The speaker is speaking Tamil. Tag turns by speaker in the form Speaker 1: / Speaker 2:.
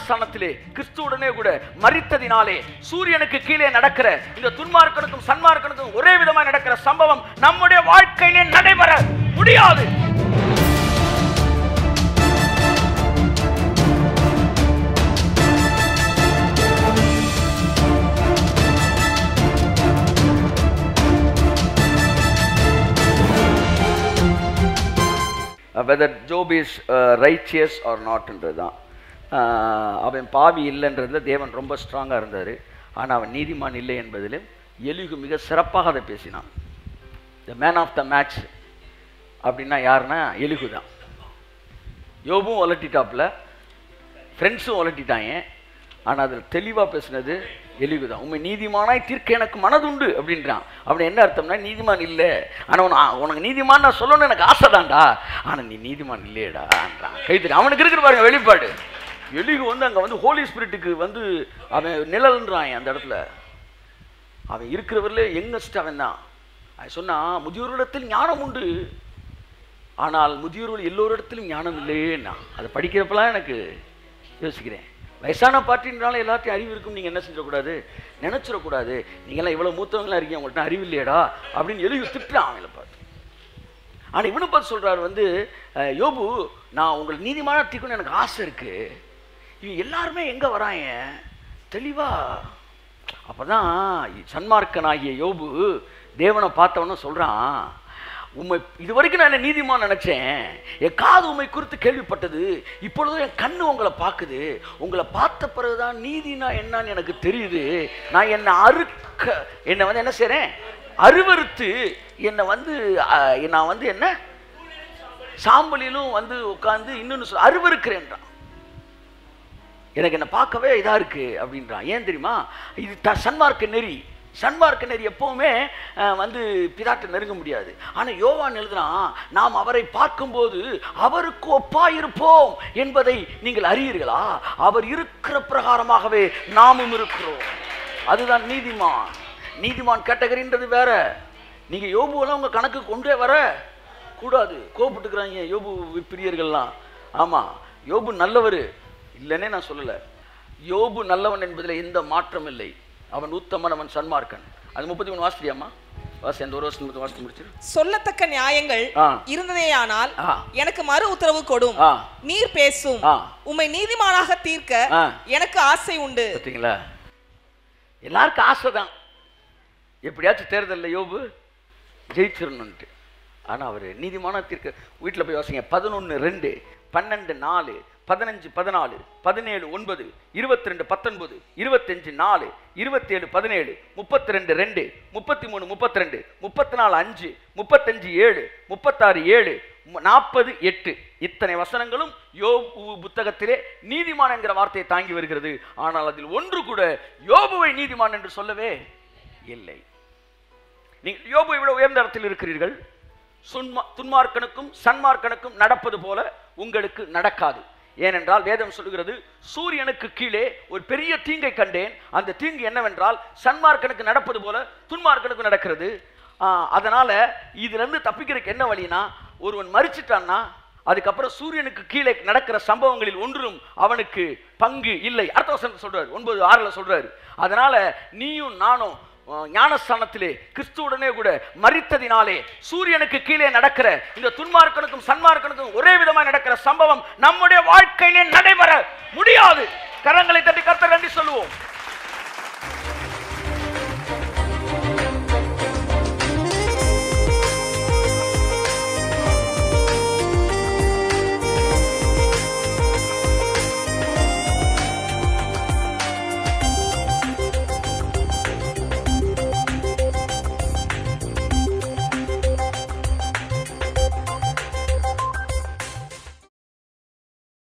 Speaker 1: ஞானஸ்தானத்திலே கிறிஸ்துவுடனே கூட மரித்ததினாலே சூரியனுக்கு கீழே நடக்கிற இந்த துன்மார்க்கனுக்கும் சன்மார்க்கனுக்கும் ஒரே விதமா நடக்கிற சம்பவம் நம்முடைய வாழ்க்கையிலே நடைபெற முடியாது whether Job is righteous or நாட்ன்றது தான் அவன் பாவி இல்லைன்றதுல தேவன் ரொம்ப ஸ்ட்ராங்காக இருந்தார் ஆனால் அவன் நீதிமான் இல்லை என்பதிலும் எலிகு மிக சிறப்பாக அதை பேசினான் the man of the match அப்படின்னா யாருன்னா எலிகு தான் யோபும் ஒலட்டிட்டாப்புல ஃப்ரெண்ட்ஸும் ஒலட்டிட்டாங்க ஆனால் அதில் தெளிவாக பேசுனது எலிகு தான் உண்மை நீதிமானாய் தீர்க்க எனக்கு மனதுண்டு அப்படின்றான் அப்படி என்ன அர்த்தம்னா நீதிமான் இல்லை ஆனால் உன உனக்கு நீதிமான் நான் சொல்லணும்னு எனக்கு ஆசை தான்டா ஆனால் நீ நீதிமான் இல்லையேடான்றான் கைத்தறி அவனுக்கு இருக்கிற பாருங்க வெளிப்பாடு எலிகு வந்து அங்கே வந்து ஹோலி ஸ்பிரிட்டுக்கு வந்து அவன் நிழல்ன்றான் அந்த இடத்துல அவன் இருக்கிறவரில் யங்கஸ்ட் அவன் தான் அவன் சொன்னான் முதியோரிடத்தில் ஞானம் உண்டு ஆனால் முதியோர்கள் எல்லோரிடத்திலும் ஞானம் இல்லையேன்னா அதை படிக்கிறப்பெல்லாம் எனக்கு யோசிக்கிறேன் வயசான பார்ட்டினால எல்லாத்தையும் அறிவு இருக்கும் நீங்கள் என்ன செஞ்சிடக்கூடாது நினச்சிடக்கூடாது நீங்களாம் இவ்வளோ மூத்தவங்களா இருக்கீங்க உங்கள்கிட்ட அறிவு இல்லையடா அப்படின்னு எழுதி திட்டுறான் அவங்கள பார்த்து ஆனால் இவனு பார்த்து சொல்கிறாரு வந்து அஹ், யோபு நான் உங்களை நீதிமான தீர்க்கணும்னு எனக்கு ஆசை இருக்கு இவன் எல்லாருமே எங்கே வராங்க தெளிவா அப்பதான் சன்மார்க்கனாகிய யோபு தேவனை பார்த்தவன சொல்றான் உண்மை இது வரைக்கும் நான் என்ன நீதிமான் நினைச்சேன் என் காது உண்மை குறித்து கேள்விப்பட்டது இப்பொழுது என் கண்ணு உங்களை பார்க்குது உங்களை பார்த்த பிறகுதான் நீதினா என்னன்னு எனக்கு தெரியுது நான் என்னை அறுக்க என்னை வந்து என்ன செய்றேன் அருவருத்து என்னை வந்து அஹ், நான் வந்து என்ன சாம்பலிலும் வந்து உட்கார்ந்து இன்னொன்று சொல் அருவருக்கிறேன்றான் எனக்கு என்ன பார்க்கவே இதா இருக்கு அப்படின்றான் ஏன் தெரியுமா இது த சன்மார்க்க நெறி சன்மார்க்க நெறி எப்பவுமே அஹ், வந்து பிதாட்டை நெருங்க முடியாது ஆனா யோவான் எழுதுறான் நாம் அவரை பார்க்கும்போது அவருக்கு ஒப்பாயிருப்போம் என்பதை நீங்கள் அறியீர்களா அவர் இருக்கிற பிரகாரமாகவே நாமும் இருக்கிறோம் அதுதான் நீதிமான் நீதிமான் கேட்டகரின்றது வேற நீங்க யோபுவெல்லாம் உங்க கணக்கு கொண்டே வர கூடாது கோபப்பட்டுக்கிறாங்க யோபு பிரியர்கள்லாம் ஆமா யோபு நல்லவர் இல்லைன்னே நான் சொல்லல யோபு நல்லவன் என்பதில் எந்த மாற்றம் இல்லை அவன் உத்தமன் அவன் சன்மார்க்கன் அது முப்பத்தி மூணு வாசிட்டியாமா வாசி அந்த ஒரு வருஷம் வாசித்து முடிச்சிரு
Speaker 2: சொல்லத்தக்க நியாயங்கள்
Speaker 1: ஆ.
Speaker 2: இருந்ததேயானால்
Speaker 1: ஆ.
Speaker 2: எனக்கு மறு உத்தரவு கொடும்
Speaker 1: ஆ.
Speaker 2: நீர் பேசும்
Speaker 1: ஆ.
Speaker 2: உம்மை நீதிமானாக தீர்க்க
Speaker 1: ஆ.
Speaker 2: எனக்கு ஆசை உண்டு
Speaker 1: பார்த்தீங்களா எல்லாருக்கும் ஆசை தான் எப்படியாச்சும் தேர்தலில் யோபு ஜெயிச்சிடணுன்ட்டு ஆனால் அவர் நீதிமான தீர்க்க வீட்டில் போய் வாசிங்க பதினொன்று ரெண்டு பன்னெண்டு நாலு பதினஞ்சு பதினாலு பதினேழு ஒன்பது இருபத்தி ரெண்டு பத்தொன்பது இருபத்தஞ்சு நாலு இருபத்தேழு பதினேழு முப்பத்தி ரெண்டு ரெண்டு முப்பத்தி மூணு முப்பத்தி ரெண்டு முப்பத்தி நாலு அஞ்சு முப்பத்தஞ்சு ஏழு முப்பத்தாறு ஏழு நாற்பது எட்டு இத்தனை வசனங்களும் யோபு புத்தகத்திலே நீதிமான் என்கிற வார்த்தையை தாங்கி வருகிறது ஆனால் அதில் ஒன்று கூட யோபுவை நீதிமான் என்று சொல்லவே இல்லை நீங்கள் யோபுவை விட உயர்ந்த இடத்தில் இருக்கிறீர்கள் சுன்மா துன்மார்க்கனுக்கும் சன்மார்க்கனுக்கும் நடப்பது போல உங்களுக்கு நடக்காது ஏனென்றால் வேதம் சொல்லுகிறது சூரியனுக்கு கீழே ஒரு பெரிய தீங்கை கண்டேன் அந்த தீங்கு என்னவென்றால் சன்மார்க்கனுக்கு நடப்பது போல துன்மார்க்கனுக்கு நடக்கிறது ஆஹ், அதனால இதுல இருந்து தப்பிக்கிறதுக்கு என்ன வழினா ஒருவன் மறிச்சிட்டான்னா அதுக்கப்புறம் சூரியனுக்கு கீழே நடக்கிற சம்பவங்களில் ஒன்றும் அவனுக்கு பங்கு இல்லை அடுத்த வசனத்தை சொல்றாரு ஒன்பது ஆறுல சொல்றாரு அதனால நீயும் நானும் அஹ், ஞானஸ்தானத்திலே கிறிஸ்துவுடனே கூட மரித்ததினாலே சூரியனுக்கு கீழே நடக்கிற இந்த துன்மார்க்கனுக்கும் சன்மார்க்கனுக்கும் ஒரே விதமா நடக்கிற சம்பவம் நம்முடைய வாழ்க்கையிலே நடைபெற முடியாது கரங்களை தட்டி கர்த்தர் நன்றி சொல்லுவோம்